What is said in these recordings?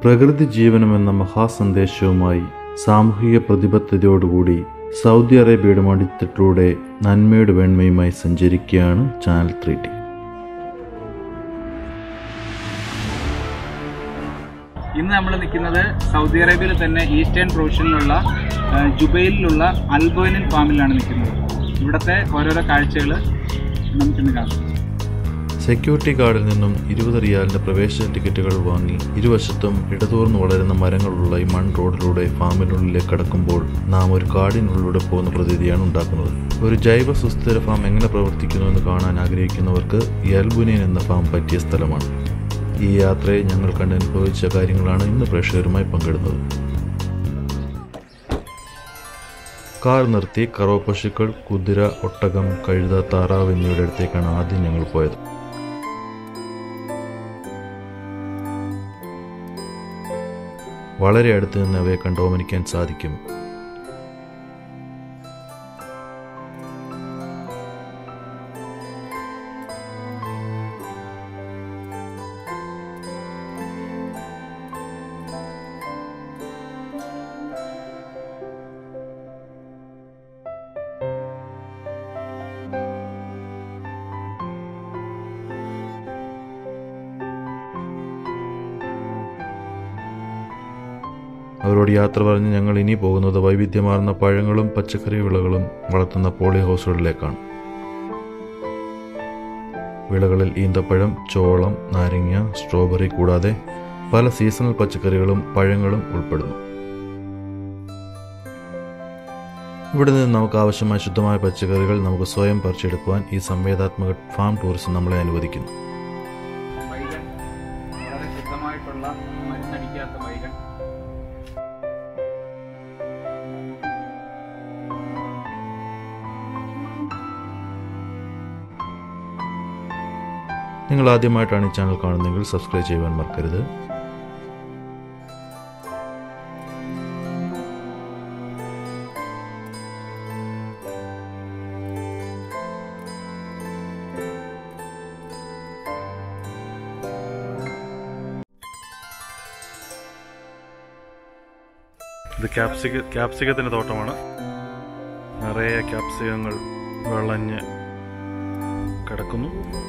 പ്രകൃതി ജീവനം എന്ന മഹാസന്ദേശവുമായി സാമൂഹിക പ്രതിബദ്ധതയോടുകൂടി സൗദി അറേബ്യയുടെ മടിത്തട്ടിലൂടെ നന്മയുടെ വെണ്മയുമായി സഞ്ചരിക്കുകയാണ് ചാനൽ ത്രീ ടി ഇന്ന് നമ്മൾ നിൽക്കുന്നത് സൗദി അറേബ്യയിൽ തന്നെ ഈസ്റ്റേൺ പ്രൊവിഷനിലുള്ള ആ, ജുബൈലിലുള്ള അൽബോനിൻ ഫാമിലാണ് നിൽക്കുന്നത് ഇവിടുത്തെ ഓരോരോ കാഴ്ചകൾ നമുക്കിന്ന് കാണാം സെക്യൂരിറ്റി ഗാർഡിൽ നിന്നും ഇരുപത് റിയാലിന്റെ പ്രവേശന ടിക്കറ്റുകൾ വാങ്ങി ഇരുവശത്തും ഇടതൂർന്ന് വളരുന്ന മരങ്ങളുള്ള ഈ മൺ റോഡിലൂടെ ഫാമിനുള്ളിലേക്ക് കടക്കുമ്പോൾ നാം ഒരു കാടിനുള്ളിലൂടെ പോകുന്ന പ്രതീതിയാണ് ഉണ്ടാക്കുന്നത് ഒരു ജൈവ സുസ്ഥിര ഫാം എങ്ങനെ പ്രവർത്തിക്കുന്നു എന്ന് കാണാൻ ആഗ്രഹിക്കുന്നവർക്ക് ഈ അൽബുനിയൻ എന്ന ഫാം പറ്റിയ സ്ഥലമാണ് ഈ യാത്രയെ ഞങ്ങൾ കണ്ട് അനുഭവിച്ച കാര്യങ്ങളാണ് ഇന്ന് പ്രേക്ഷകരുമായി പങ്കിടുന്നത് കാർ നിർത്തി കറവ പശുക്കൾ കുതിര ഒട്ടകം കഴുത താറാവ് എന്നിവയുടെ അടുത്തേക്കാണ് ആദ്യം ഞങ്ങൾ പോയത് വളരെ അടുത്ത് നിന്ന് അവയെ കണ്ട് ഓമനിക്കാൻ സാധിക്കും അവരോട് യാത്ര പറഞ്ഞ് ഞങ്ങൾ ഇനി പോകുന്നത് വൈവിധ്യമാർന്ന പഴങ്ങളും പച്ചക്കറി വിളകളും വളർത്തുന്ന പോളി ഹൗസുകളിലേക്കാണ് വിളകളിൽ ഈന്തപ്പഴം ചോളം നാരങ്ങ സ്ട്രോബെറി കൂടാതെ പല സീസണൽ പച്ചക്കറികളും പഴങ്ങളും ഉൾപ്പെടുന്നു ഇവിടെ നിന്ന് നമുക്ക് ആവശ്യമായ ശുദ്ധമായ പച്ചക്കറികൾ നമുക്ക് സ്വയം പറിച്ചെടുക്കുവാൻ ഈ സംവേദാത്മക ഫാം ടൂറിസം നമ്മളെ അനുവദിക്കുന്നു വൈകൻ വളരെ ശുദ്ധമായിട്ടുള്ള മരുന്നടിക്കാത്ത വൈകൻ നിങ്ങൾ ആദ്യമായിട്ടാണ് ഈ ചാനൽ കാണുന്നതെങ്കിൽ സബ്സ്ക്രൈബ് ചെയ്യുവാൻ മറക്കരുത് ഇത് ക്യാപ്സിക ക്യാപ്സികത്തിൻ്റെ തോട്ടമാണ് നിറയെ ക്യാപ്സികങ്ങൾ വിളഞ്ഞ് കിടക്കുന്നു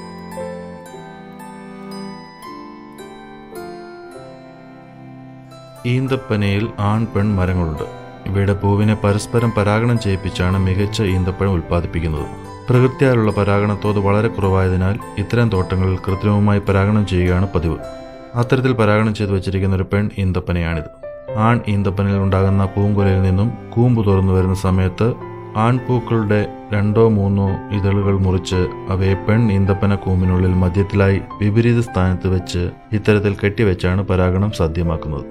ഈന്തപ്പനയിൽ ആൺ പെൺ മരങ്ങളുണ്ട് ഇവയുടെ പൂവിനെ പരസ്പരം പരാഗണം ചെയ്യിപ്പിച്ചാണ് മികച്ച ഈന്തപ്പഴം ഉൽപ്പാദിപ്പിക്കുന്നത് പ്രകൃതിയാലുള്ള പരാഗണത്തോത് വളരെ കുറവായതിനാൽ ഇത്തരം തോട്ടങ്ങളിൽ കൃത്രിമമായി പരാഗണം ചെയ്യുകയാണ് പതിവ് അത്തരത്തിൽ പരാഗണം ചെയ്തു വച്ചിരിക്കുന്ന ഒരു പെൺ ഈന്തപ്പനയാണിത് ആൺ ഈന്തപ്പനയിൽ ഉണ്ടാകുന്ന പൂങ്കുലയിൽ നിന്നും കൂമ്പ് തുറന്നു വരുന്ന സമയത്ത് ആൺപൂക്കളുടെ രണ്ടോ മൂന്നോ ഇതളുകൾ മുറിച്ച് അവയെ പെൺ ഈന്തപ്പന കൂമ്പിനുള്ളിൽ മധ്യത്തിലായി വിപരീത സ്ഥാനത്ത് വെച്ച് ഇത്തരത്തിൽ കെട്ടിവെച്ചാണ് പരാഗണം സാധ്യമാക്കുന്നത്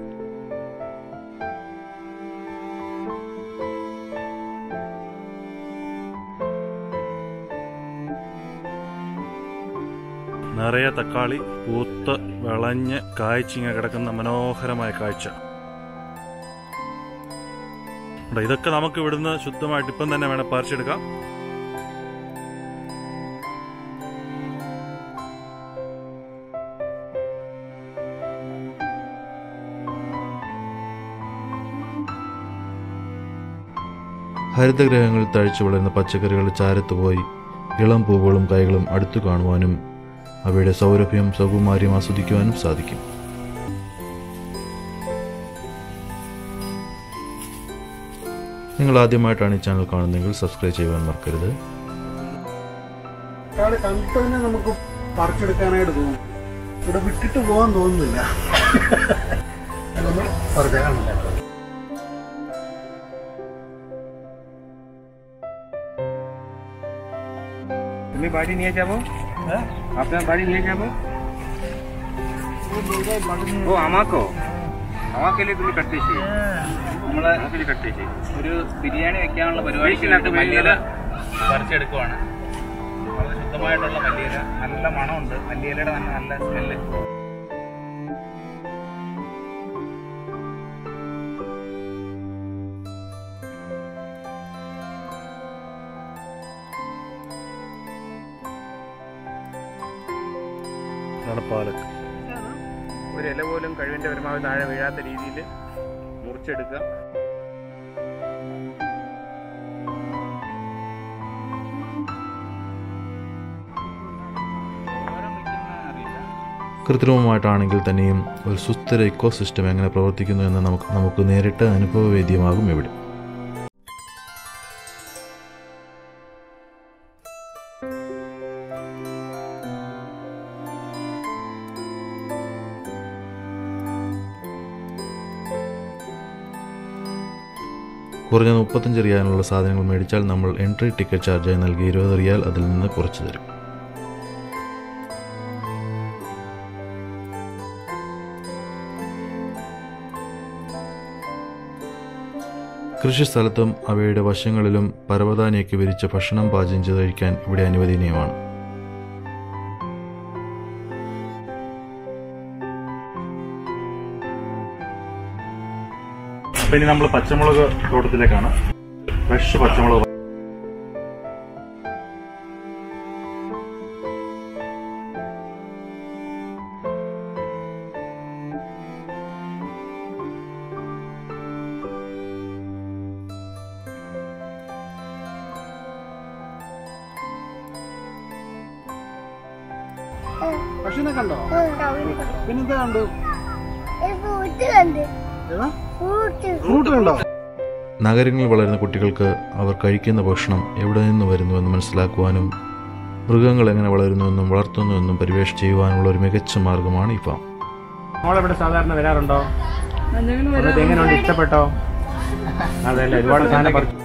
നിറയെ തക്കാളി പൂത്ത് വിളഞ്ഞ് കായ്ച്ചിങ്ങ കിടക്കുന്ന മനോഹരമായ കാഴ്ച ഉണ്ട്. ഇതൊക്കെ നമുക്ക് ഇവിടുന്ന് ശുദ്ധമായിട്ട് ഇപ്പം തന്നെ വേണം പറിച്ചെടുക്കാം ഹരിതഗ്രഹങ്ങളിൽ തഴിച്ചു വളരുന്ന പച്ചക്കറികളുടെ ചാരത്ത് പോയി ഇളം പൂവുകളും കൈകളും അടുത്തു കാണുവാനും അവയുടെ സൗരഭ്യം സൗകുമാര്യം ആസ്വദിക്കുവാനും സാധിക്കും നിങ്ങൾ ആദ്യമായിട്ടാണ് ഈ ചാനൽ കാണുന്നതെങ്കിൽ സബ്സ്ക്രൈബ് ചെയ്യുവാൻ മറക്കരുത് ഒരാള് കണ്ടിട്ട് തന്നെ നമുക്ക് പറിച്ചെടുക്കാനായിട്ട് തോന്നും ഇവിടെ വിട്ടിട്ട് പോകാൻ തോന്നുന്നില്ല നമ്മൾ പറിച്ചാണില്ല তুমি বাড়ি নিয়ে যাবো আপনার বাড়ি নিয়ে যাবো ও আমাക്കോ আমাকে তুমি കട്ടിച്ച് നമ്മളെ കട്ടിച്ച് ഒരു ബിരിയാണി വെക്കാനുള്ള പരിപാടിക്ക് മല്ലിയില പറിച്ചെടുക്കുവാണ് വളരെ ശുദ്ധമായിട്ടുള്ള മല്ലിയില നല്ല മണമുണ്ട് മല്ലിയിലയുടെ തന്നെ നല്ല സ്മെല്ല് ഇതാണ് പാലക്ക് ഒരു ഒരു ഇല പോലും കഴിവിന്റെ പരമാവധി താഴെ വീഴാത്ത രീതിയിൽ മുറിച്ചെടുക്കുക കൃത്രിമമായിട്ടാണെങ്കിൽ തന്നെയും ഒരു സുസ്ഥിര ഇക്കോസിസ്റ്റം എങ്ങനെ പ്രവർത്തിക്കുന്നു എന്ന് നമുക്ക് നമുക്ക് നേരിട്ട് അനുഭവവേദ്യമാകും ഇവിടെ കുറഞ്ഞ മുപ്പത്തഞ്ച് റിയാലിനുള്ള സാധനങ്ങൾ മേടിച്ചാൽ നമ്മൾ എൻട്രി ടിക്കറ്റ് ചാർജായി നൽകി ഇരുപത് റിയാൽ അതിൽ നിന്ന് കുറച്ച് തരും കൃഷിസ്ഥലത്തും അവയുടെ വശങ്ങളിലും പരവതാനിയൊക്കെ വിരിച്ച് ഭക്ഷണം പാചകം ചെയ്ത് കഴിക്കാൻ ഇവിടെ അനുവദനീയമാണ് അപ്പൊ ഇനി നമ്മൾ പച്ചമുളക് തോട്ടത്തിലേക്കാണ് ഫ്രഷ് പച്ചമുളക് പശുവിനെ കണ്ടോ പിന്നെന്താ കണ്ടു ഫ്രൂട്ട് കണ്ട് ഏതാ ഫ്രൂട്ട് ഫ്രൂട്ട് കണ്ടോ നഗരങ്ങളിൽ വളരുന്ന കുട്ടികൾക്ക് അവർ കഴിക്കുന്ന ഭക്ഷണം എവിടെ നിന്ന് വരുന്നുവെന്ന് മനസ്സിലാക്കുവാനും മൃഗങ്ങൾ എങ്ങനെ വളരുന്നുവെന്നും വളർത്തുന്നുവെന്നും പരിവേഷ ചെയ്യുവാനുള്ള ഒരു മികച്ച മാർഗമാണ് ഈ ഫാം നമ്മളിവിടെ സാധാരണ വരാറുണ്ടോ എന്നിട്ട് എങ്ങനെയുണ്ട് ഇഷ്ടപ്പെട്ടോ അതെല്ലേ ഒരുപാട് സാധനം പറിച്ചു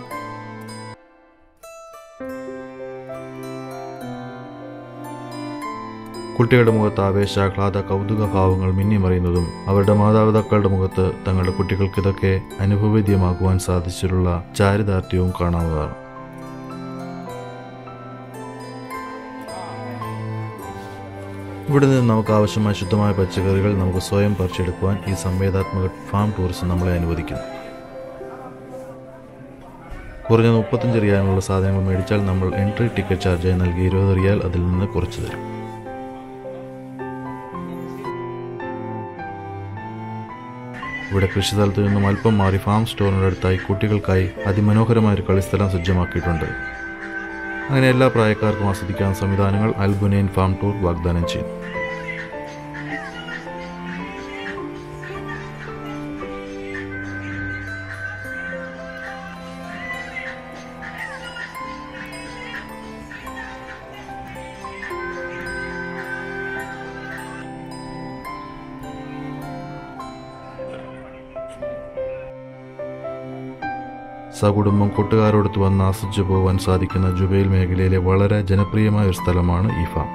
കുട്ടികളുടെ മുഖത്ത് ആവേശാഹ്ലാദ കൗതുക ഭാവങ്ങൾ മിന്നിമറിയുന്നതും അവരുടെ മാതാപിതാക്കളുടെ മുഖത്ത് തങ്ങളുടെ കുട്ടികൾക്ക് ഇതൊക്കെ അനുഭവേദ്യമാക്കുവാൻ സാധിച്ചിട്ടുള്ള ചാരിതാർത്ഥ്യവും കാണാവുന്നതാണ് ഇവിടെ നിന്ന് നമുക്ക് ആവശ്യമായ ശുദ്ധമായ പച്ചക്കറികൾ നമുക്ക് സ്വയം പറിച്ചെടുക്കുവാൻ ഈ സംവേദാത്മക ഫാം ടൂറിസം നമ്മളെ അനുവദിക്കുന്നു കുറഞ്ഞ മുപ്പത്തഞ്ച് റിയാലിനുള്ള സാധനങ്ങൾ മേടിച്ചാൽ നമ്മൾ എൻട്രി ടിക്കറ്റ് ചാർജായി നൽകി ഇരുപത് റിയാൽ അതിൽ നിന്ന് കുറച്ച് തരും ഇവിടെ കൃഷിസ്ഥലത്ത് നിന്നും അല്പം മാറി ഫാം സ്റ്റോറിനടുത്തായി കുട്ടികൾക്കായി അതിമനോഹരമായ ഒരു കളിസ്ഥലം സജ്ജമാക്കിയിട്ടുണ്ട് അങ്ങനെ എല്ലാ പ്രായക്കാർക്കും ആസ്വദിക്കാൻ സംവിധാനങ്ങൾ അൽബുനൈൻ ഫാം ടൂർ വാഗ്ദാനം ചെയ്യുന്നു സകുടുംബം കൂട്ടുകാരോടൊത്ത് വന്ന് ആസ്വദിച്ചു പോകാൻ സാധിക്കുന്ന ജുബൈൽ മേഖലയിലെ വളരെ ജനപ്രിയമായ ഒരു സ്ഥലമാണ് ഈ ഫാം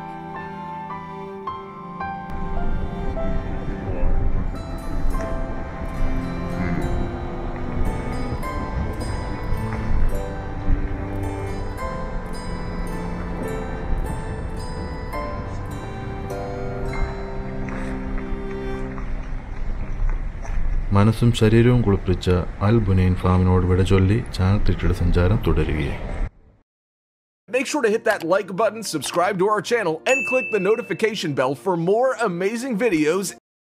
മനസ്സും ശരീരവും കുളിപ്പിച്ച അൽ ബുനൈൻ ഫാമിനോട് വിട ചൊല്ലി ചാനൽ തിരിയുടെ സഞ്ചാരം തുടരുകയായി Make sure to hit that like button, subscribe to our channel, and click the notification bell for more amazing videos